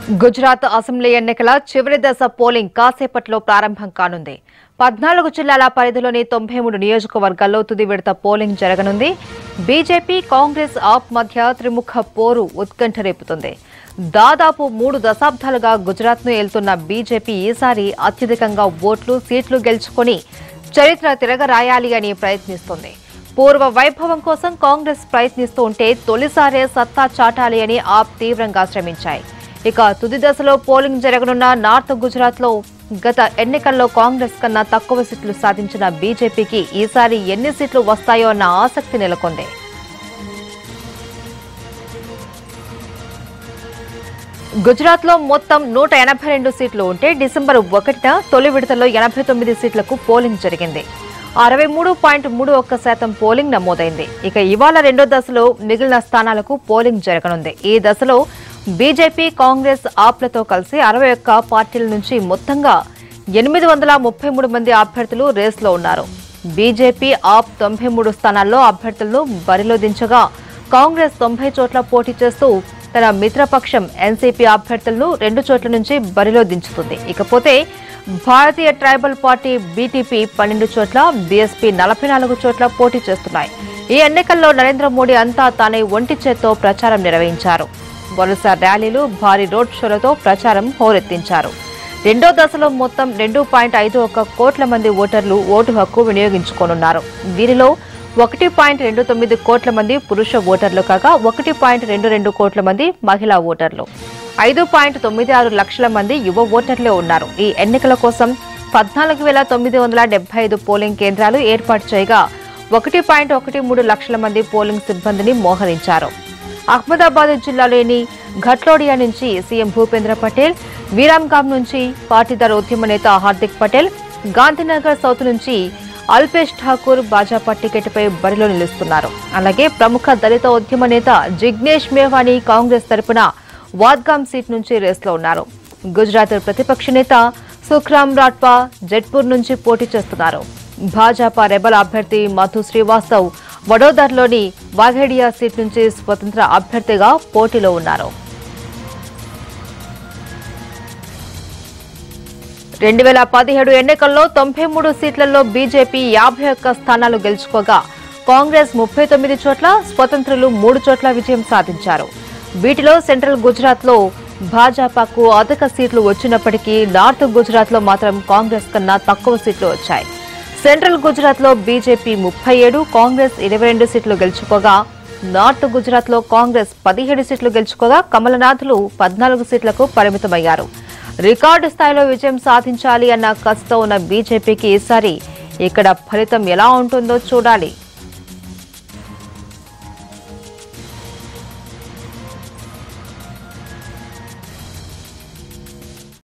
Gujarat assembly ఎన్నికల చివరి దశ పోలింగ్ కాసేపట్లో ప్రారంభం కానుంది పద్నాలుగు జిల్లాల పరిధిలోని తొంభై మూడు నియోజకవర్గాల్లో తుది విడత పోలింగ్ జరగనుంది బీజేపీ కాంగ్రెస్ ఆప్ మధ్య త్రిముఖ పోరు ఉత్కంఠ రేపుతుంది దాదాపు మూడు దశాబ్దాలుగా గుజరాత్ను ఏలుతున్న బీజేపీ ఈసారి అత్యధికంగా ఓట్లు సీట్లు గెలుచుకొని చరిత్ర తిరగరాయాలి అని ప్రయత్నిస్తోంది పూర్వ వైభవం కోసం కాంగ్రెస్ ప్రయత్నిస్తూ ఉంటే తొలిసారే సత్తా చాటాలి అని ఆప్ తీవ్రంగా శ్రమించాయి ఇక తుది దశలో పోలింగ్ జరగనున్న నార్త్ గుజరాత్ లో గత ఎన్నికల్లో కాంగ్రెస్ కన్నా తక్కువ సీట్లు సాధించిన బీజేపీకి ఈసారి ఎన్ని సీట్లు వస్తాయో అన్న ఆసక్తి నెలకొంది గుజరాత్ లో మొత్తం నూట ఎనభై రెండు సీట్లు ఉంటే డిసెంబర్ ఒకటిన తొలి విడతలో ఎనభై తొమ్మిది సీట్లకు పోలింగ్ జరిగింది అరవై మూడు పాయింట్ మూడు ఒక్క శాతం పోలింగ్ నమోదైంది ఇక ఇవాళ రెండో దశలో మిగిలిన స్థానాలకు పోలింగ్ జరగనుంది ఈ దశలో బీజేపీ కాంగ్రెస్ ఆప్లతో కలిసి అరవై ఒక్క పార్టీల నుంచి మొత్తంగా ఎనిమిది వందల ముప్పై మూడు మంది అభ్యర్థులు రేస్లో ఉన్నారు బీజేపీ ఆప్ తొంభై మూడు స్థానాల్లో అభ్యర్థులను బరిలో దించగా కాంగ్రెస్ తొంభై చోట్ల పోటీ చేస్తూ తన మిత్రపక్షం ఎన్సీపీ అభ్యర్థులను రెండు చోట్ల నుంచి బరిలో దించుతుంది ఇకపోతే భారతీయ ట్రైబల్ పార్టీ బీటీపీ పన్నెండు చోట్ల బీఎస్పీ నలభై నాలుగు చోట్ల పోటీ చేస్తున్నాయి ఈ ఎన్నికల్లో నరేంద్ర మోడీ అంతా తానే ఒంటి చేత్తో ప్రచారం నిర్వహించారు వరుస ర్యాలీలు భారీ రోడ్ షోలతో ప్రచారం హోరెత్తించారు రెండో దశలో మొత్తం రెండు పాయింట్ ఐదు ఒక్క కోట్ల మంది ఓటర్లు ఓటు హక్కు వినియోగించుకోనున్నారు వీరిలో ఒకటి పాయింట్ రెండు తొమ్మిది కోట్ల మంది పురుష ఓటర్లు కాగా ఒకటి పాయింట్ రెండు రెండు కోట్ల మంది మహిళా ఓటర్లు ఐదు పాయింట్ తొమ్మిది ఆరు లక్షల మంది యువ ఓటర్లే ఉన్నారు ఈ ఎన్నికల కోసం పద్నాలుగు వేల తొమ్మిది వందల డెబ్బై ఐదు పోలింగ్ కేంద్రాలు ఏర్పాటు చేయగా ఒకటి పాయింట్ ఒకటి మూడు లక్షల మంది పోలింగ్ సిబ్బందిని మోహరించారు అహ్మదాబాద్ జిల్లాలోని ఘట్లోడియా నుంచి సీఎం భూపేంద్ర పటేల్ వీరాంగామ్ నుంచి పాటీదార్ ఉద్యమ నేత హార్దిక్ పటేల్ గాంధీనగర్ సౌత్ నుంచి అల్పేష్ ఠాకూర్ భాజపా టికెట్పై బరిలో నిలుస్తున్నారు అలాగే ప్రముఖ దళిత ఉద్యమ నేత జిగ్నేష్ మేవానీ కాంగ్రెస్ తరపున వాద్గామ్ సీట్ నుంచి రేస్లో ఉన్నారు గుజరాత్ ప్రతిపక్ష నేత సుఖ్రామ్ రాట్పా జెట్పూర్ నుంచి పోటీ చేస్తున్నారు భాజపా రెబల్ అభ్యర్థి మధు శ్రీవాస్తవ్ వడోదరలోని వాఘేడియా సీట్ నుంచి స్వతంత్ర అభ్యర్థిగా పోటీలో ఉన్నారు రెండు వేల పదిహేడు ఎన్నికల్లో తొంభై మూడు సీట్లలో బీజేపీ యాభై ఒక్క స్థానాలు గెలుచుకోగా కాంగ్రెస్ ముప్పై తొమ్మిది చోట్ల స్వతంత్రులు మూడు చోట్ల విజయం సాధించారు వీటిలో సెంట్రల్ గుజరాత్ లో భాజపాకు అధిక సీట్లు వచ్చినప్పటికీ నార్త్ గుజరాత్ లో మాత్రం కాంగ్రెస్ కన్నా తక్కువ సీట్లు వచ్చాయి సెంట్రల్ గుజరాత్ లో బీజేపీ ముప్పై ఏడు కాంగ్రెస్ ఇరవై రెండు సీట్లు గెలుచుకోగా నార్త్ గుజరాత్ లో కాంగ్రెస్ పదిహేడు సీట్లు గెలుచుకోగా కమలనాథులు పద్నాలుగు సీట్లకు పరిమితమయ్యారు రికార్డు స్థాయిలో విజయం సాధించాలి అన్న కసితో ఉన్న బీజేపీకి ఈసారి ఇక్కడ ఫలితం ఎలా ఉంటుందో చూడాలి